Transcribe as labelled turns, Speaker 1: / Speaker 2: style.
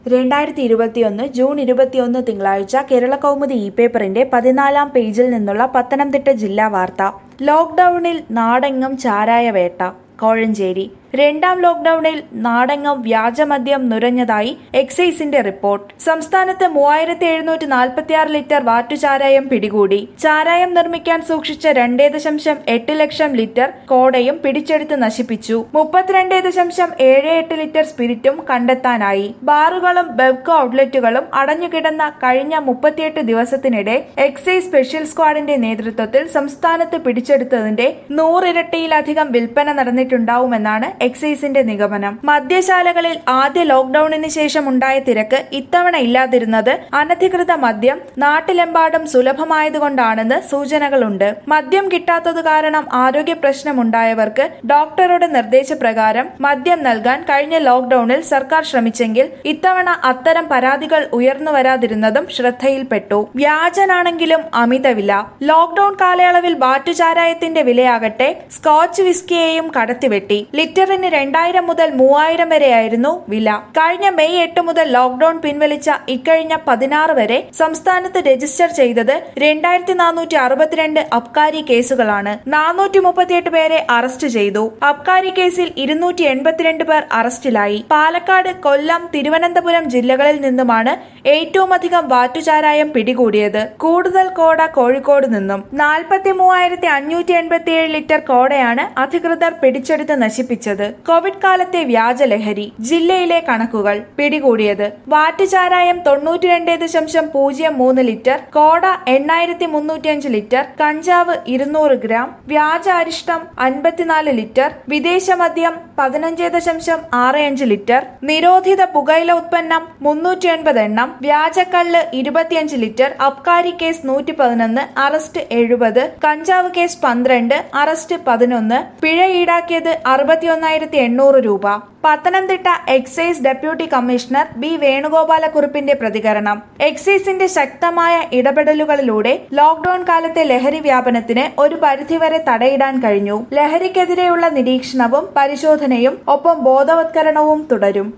Speaker 1: രണ്ടായിരത്തി ഇരുപത്തിയൊന്ന് ജൂൺ ഇരുപത്തിയൊന്ന് തിങ്കളാഴ്ച കേരള കൗമുദി ഇ പേപ്പറിന്റെ പതിനാലാം പേജിൽ നിന്നുള്ള പത്തനംതിട്ട ജില്ലാ വാർത്ത ലോക്ഡൌണിൽ നാടെങ്ങും ചാരായ വേട്ട കോഴഞ്ചേരി രണ്ടാം ലോക്ഡൌണിൽ നാടെങ്ങും വ്യാജമദ്യം നുരഞ്ഞതായി എക്സൈസിന്റെ റിപ്പോർട്ട് സംസ്ഥാനത്ത് മൂവായിരത്തി എഴുന്നൂറ്റി നാൽപ്പത്തിയാറ് ലിറ്റർ വാറ്റുചാരായം പിടികൂടി ചാരായം നിർമ്മിക്കാൻ സൂക്ഷിച്ച രണ്ടേ ദശാംശം എട്ട് ലക്ഷം ലിറ്റർ കോടയും പിടിച്ചെടുത്ത് നശിപ്പിച്ചു മുപ്പത്തിരണ്ട് ദശാംശം ഏഴ് എട്ട് ലിറ്റർ സ്പിരിറ്റും കണ്ടെത്താനായി ബാറുകളും ബെവ്കോ ഔട്ട്ലെറ്റുകളും അടഞ്ഞുകിടന്ന കഴിഞ്ഞ മുപ്പത്തിയെട്ട് ദിവസത്തിനിടെ എക്സൈസ് സ്പെഷ്യൽ സ്ക്വാഡിന്റെ നേതൃത്വത്തിൽ സംസ്ഥാനത്ത് പിടിച്ചെടുത്തതിന്റെ നൂറിരട്ടിയിലധികം വിൽപ്പന നടന്നിട്ടുണ്ടാവുമെന്നാണ് എക്സൈസിന്റെ നിഗമനം മദ്യശാലകളിൽ ആദ്യ ലോക്ഡൌണിന് ശേഷം ഉണ്ടായ തിരക്ക് ഇത്തവണ ഇല്ലാതിരുന്നത് അനധികൃത മദ്യം നാട്ടിലെമ്പാടും സുലഭമായതുകൊണ്ടാണെന്ന് സൂചനകളുണ്ട് മദ്യം കിട്ടാത്തത് കാരണം ആരോഗ്യ പ്രശ്നമുണ്ടായവർക്ക് ഡോക്ടറുടെ നിർദ്ദേശപ്രകാരം മദ്യം നൽകാൻ കഴിഞ്ഞ ലോക്ഡൌണിൽ സർക്കാർ ശ്രമിച്ചെങ്കിൽ ഇത്തവണ അത്തരം പരാതികൾ ഉയർന്നു വരാതിരുന്നതും ശ്രദ്ധയിൽപ്പെട്ടു വ്യാജനാണെങ്കിലും അമിതവില ലോക്ഡൌൺ കാലയളവിൽ ബാറ്റുചാരായത്തിന്റെ വിലയാകട്ടെ സ്കോച്ച് വിസ്കിയെയും കടത്തിവെട്ടി ലിറ്ററിന് രണ്ടായിരം മുതൽ മൂവായിരം വരെയായിരുന്നു വില കഴിഞ്ഞ മെയ് എട്ട് മുതൽ ലോക്ഡൌൺ പിൻവലിച്ച ഇക്കഴിഞ്ഞ പതിനാറ് വരെ സംസ്ഥാനത്ത് രജിസ്റ്റർ ചെയ്തത് രണ്ടായിരത്തി നാനൂറ്റി അറുപത്തിരണ്ട് അബ്കാരി കേസുകളാണ് നാനൂറ്റി മുപ്പത്തിയെട്ട് പേരെ അറസ്റ്റ് ചെയ്തു അബ്കാരി കേസിൽ ഇരുന്നൂറ്റി എൺപത്തിരണ്ട് പേർ അറസ്റ്റിലായി പാലക്കാട് കൊല്ലം തിരുവനന്തപുരം ജില്ലകളിൽ നിന്നുമാണ് ഏറ്റവും അധികം വാറ്റുചാരായം പിടികൂടിയത് കൂടുതൽ കോട കോഴിക്കോട് നിന്നും നാൽപ്പത്തി മൂവായിരത്തി അഞ്ഞൂറ്റി എൺപത്തിയേഴ് ലിറ്റർ കോടയാണ് അധികൃതർ പിടിച്ചെടുത്ത് നശിപ്പിച്ചത് കോവിഡ് കാലത്തെ വ്യാജലഹരി ജില്ലയിലെ കണക്കുകൾ പിടികൂടിയത് വാറ്റുചാരായം തൊണ്ണൂറ്റിരണ്ട് ദശാംശം പൂജ്യം മൂന്ന് ലിറ്റർ കോട എണ്ണായിരത്തി മുന്നൂറ്റിയഞ്ച് ലിറ്റർ കഞ്ചാവ് ഇരുന്നൂറ് ഗ്രാം വ്യാജ അരിഷ്ടം അൻപത്തിനാല് ലിറ്റർ വിദേശ മദ്യം പതിനഞ്ച് ദശാംശം ആറ് അഞ്ച് ലിറ്റർ നിരോധിത പുകയില ഉത്പന്നം മുന്നൂറ്റി എൺപത് എണ്ണം വ്യാജക്കള്ള് ഇരുപത്തിയഞ്ച് ലിറ്റർ അബ്കാരി കേസ് നൂറ്റി പതിനൊന്ന് അറസ്റ്റ് എഴുപത് കഞ്ചാവ് കേസ് പന്ത്രണ്ട് അറസ്റ്റ് പതിനൊന്ന് പിഴ ഈടാക്കിയത് അറുപത്തിയൊന്നായിരത്തി എണ്ണൂറ് രൂപ Pathanamthitta excise deputy commissioner B വേണുഗോപാലക്കുറുപ്പിന്റെ പ്രതികരണം എക്സൈസിന്റെ ശക്തമായ ഇടപെടലുകളിലൂടെ ലോക്ഡൌൺ കാലത്തെ ലഹരി വ്യാപനത്തിന് ഒരു പരിധിവരെ തടയിടാൻ കഴിഞ്ഞു ലഹരിക്കെതിരെയുള്ള നിരീക്ഷണവും പരിശോധനയും ഒപ്പം ബോധവത്കരണവും തുടരും